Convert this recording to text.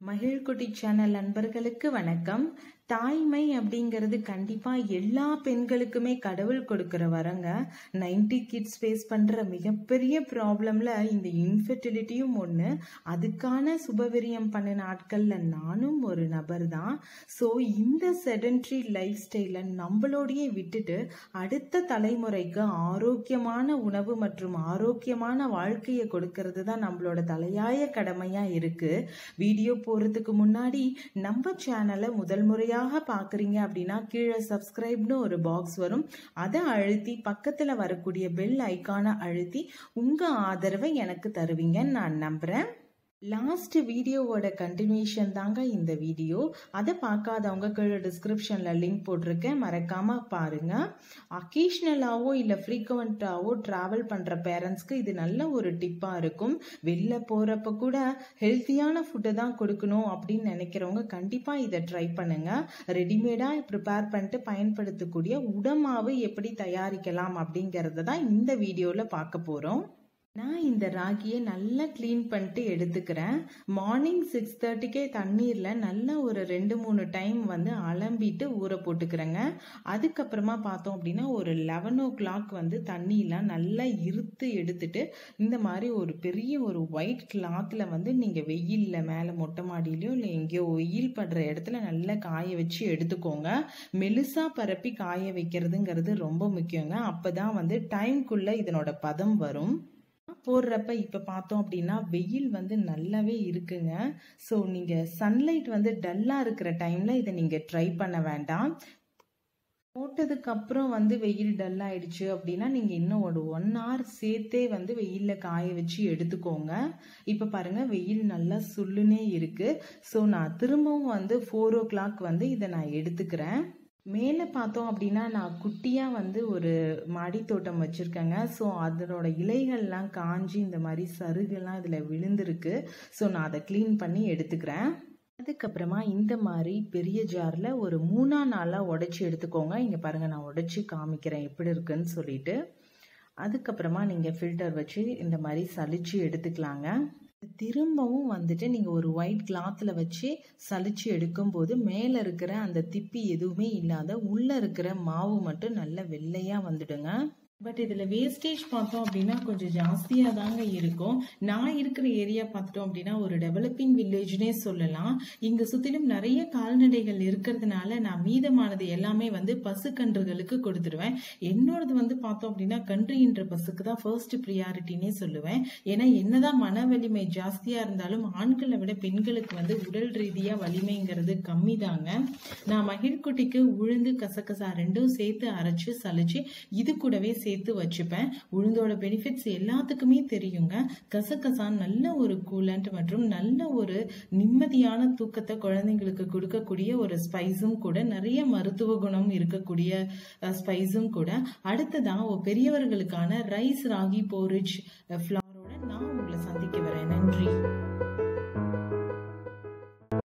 மகிழ்குட்டி channel நண்பர்களுக்கு வணக்கம் தாய்மை அப்படிங்கிறது கண்டிப்பா எல்லா பெண்களுக்குமே கடவுள் கொடுக்கிற வரங்க நைன்டி கிட்ஸ் ஃபேஸ் பண்ற மிகப்பெரிய ப்ராப்ளம்ல இந்த இன்ஃபெர்டிலிட்டியும் ஒன்று அதுக்கான சுபவிரியம் பண்ணின ஆட்கள்ல நானும் ஒரு நபர் தான் ஸோ இந்த செடன்ட்ரி லைஃப் ஸ்டைலை நம்மளோடையே விட்டுட்டு அடுத்த தலைமுறைக்கு ஆரோக்கியமான உணவு மற்றும் ஆரோக்கியமான வாழ்க்கையை கொடுக்கறது தான் நம்மளோட தலையாய கடமையா இருக்கு வீடியோ போறதுக்கு முன்னாடி நம்ம சேனலை முதல் முறையாக பார்க்குறீங்க அப்படின்னா கீழே சப்ஸ்கிரைப்னு ஒரு பாக்ஸ் வரும் அதை அழுத்தி பக்கத்தில் வரக்கூடிய பெல் ஐக்கானை அழுத்தி உங்கள் ஆதரவை எனக்கு தருவீங்கன்னு நான் நம்புகிறேன் லாஸ்ட் வீடியோவோட கண்டினியூஷன் தாங்க இந்த வீடியோ அதை பார்க்காதவங்க கீழே டிஸ்கிரிப்ஷனில் லிங்க் போட்டிருக்கேன் மறக்காமல் பாருங்கள் அக்கேஷ்னலாவோ இல்லை ஃப்ரீக்வெண்ட்டாவோ ட்ராவல் பண்ணுற பேரண்ட்ஸ்க்கு இது நல்ல ஒரு டிப்பாக இருக்கும் வெளில போகிறப்ப கூட ஹெல்த்தியான ஃபுட்டை தான் கொடுக்கணும் அப்படின்னு நினைக்கிறவங்க கண்டிப்பாக இதை ட்ரை பண்ணுங்கள் ரெடிமேடாக ப்ரிப்பேர் பண்ணிட்டு பயன்படுத்தக்கூடிய உடமாவு எப்படி தயாரிக்கலாம் அப்படிங்கிறத தான் இந்த வீடியோவில் பார்க்க போகிறோம் நான் இந்த ராகியை நல்லா க்ளீன் பண்ணிட்டு எடுத்துக்கிறேன் மார்னிங் சிக்ஸ் தேர்ட்டிக்கே தண்ணீரில் நல்லா ஒரு ரெண்டு மூணு டைம் வந்து அலம்பிட்டு ஊற போட்டுக்கிறேங்க அதுக்கப்புறமா பார்த்தோம் அப்படின்னா ஒரு லெவன் ஓ கிளாக் வந்து தண்ணியெலாம் நல்லா இருத்து எடுத்துட்டு இந்த மாதிரி ஒரு பெரிய ஒரு ஒயிட் கிளாத்தில் வந்து நீங்கள் வெயிலில் மேலே மொட்டை மாடியிலையோ இல்லை எங்கேயோ வெயில் படுற இடத்துல நல்லா காய வச்சு எடுத்துக்கோங்க மெலுசா பரப்பி காய வைக்கிறதுங்கிறது ரொம்ப முக்கியங்க அப்போ தான் வந்து டைம்குள்ளே இதனோட பதம் வரும் போடுறப்ப இப்போ பார்த்தோம் அப்படின்னா வெயில் வந்து நல்லாவே இருக்குங்க ஸோ நீங்கள் சன்லைட் வந்து டல்லாக இருக்கிற டைமில் இதை நீங்கள் ட்ரை பண்ண வேண்டாம் போட்டதுக்கு அப்புறம் வந்து வெயில் டல் ஆயிடுச்சு அப்படின்னா நீங்கள் இன்னும் ஒரு ஒன் ஹவர் சேர்த்தே வந்து வெயிலில் காய வச்சு எடுத்துக்கோங்க இப்போ பாருங்கள் வெயில் நல்லா சுள்ளுனே இருக்குது ஸோ நான் திரும்பவும் வந்து ஃபோர் ஓ கிளாக் வந்து இதை நான் எடுத்துக்கிறேன் மேலே பார்த்தோம் அப்படின்னா நான் குட்டியாக வந்து ஒரு மாடி தோட்டம் வச்சுருக்கேங்க ஸோ அதனோட இலைகள்லாம் காஞ்சி இந்த மாதிரி சருகெல்லாம் இதில் விழுந்திருக்கு ஸோ நான் அதை க்ளீன் பண்ணி எடுத்துக்கிறேன் அதுக்கப்புறமா இந்த மாதிரி பெரிய ஜாரில் ஒரு மூணா நாளாக உடச்சி எடுத்துக்கோங்க இங்கே பாருங்கள் நான் உடச்சி காமிக்கிறேன் எப்படி இருக்குன்னு சொல்லிட்டு அதுக்கப்புறமா நீங்கள் ஃபில்டர் வச்சு இந்த மாதிரி சலிச்சு எடுத்துக்கலாங்க திரும்பவும் வந்துட்டு நீங்கள் ஒரு ஒயிட் கிளாத்தில் வச்சு சலிச்சு எடுக்கும்போது மேலே இருக்கிற அந்த திப்பி எதுவுமே இல்லாத உள்ளே இருக்கிற மாவு மட்டும் நல்ல வெள்ளையாக வந்துடுங்க பட் இதில் வேஸ்டேஜ் பார்த்தோம் அப்படின்னா கொஞ்சம் ஜாஸ்தியாக தாங்க இருக்கும் நான் இருக்கிற ஏரியா பார்த்துட்டோம் அப்படின்னா ஒரு டெவலப்பிங் வில்லேஜ்னே சொல்லலாம் இங்கே சுற்றிலும் நிறைய கால்நடைகள் இருக்கிறதுனால நான் மீதமானது எல்லாமே வந்து பசுக்கன்றுகளுக்கு கொடுத்துருவேன் என்னோடது வந்து பார்த்தோம் அப்படின்னா கன்றுன்ற பசுக்கு தான் ஃபர்ஸ்ட் ப்ரியாரிட்டினே சொல்லுவேன் ஏன்னா என்னதான் மன வலிமை ஜாஸ்தியாக இருந்தாலும் ஆண்களை விட பெண்களுக்கு வந்து உடல் ரீதியாக வலிமைங்கிறது கம்மி தாங்க நான் மகிழ்குட்டிக்கு உளுந்து கசகசா ரெண்டும் சேர்த்து அரைச்சு சலிச்சு இது கூடவே சேர்த்து வச்சுப்பேன் உளுந்தோட பெனிஃபிட்ஸ் எல்லாத்துக்குமே தெரியுங்க கசகசான் நல்ல ஒரு கூலண்ட் மற்றும் நல்ல ஒரு நிம்மதியான தூக்கத்தை குழந்தைங்களுக்கு கொடுக்கக்கூடிய ஒரு ஸ்பைஸும் கூட நிறைய மருத்துவ குணம் இருக்கக்கூடிய ஸ்பைஸும் கூட அடுத்ததான் பெரியவர்களுக்கான ரைஸ் ராகி போரிச்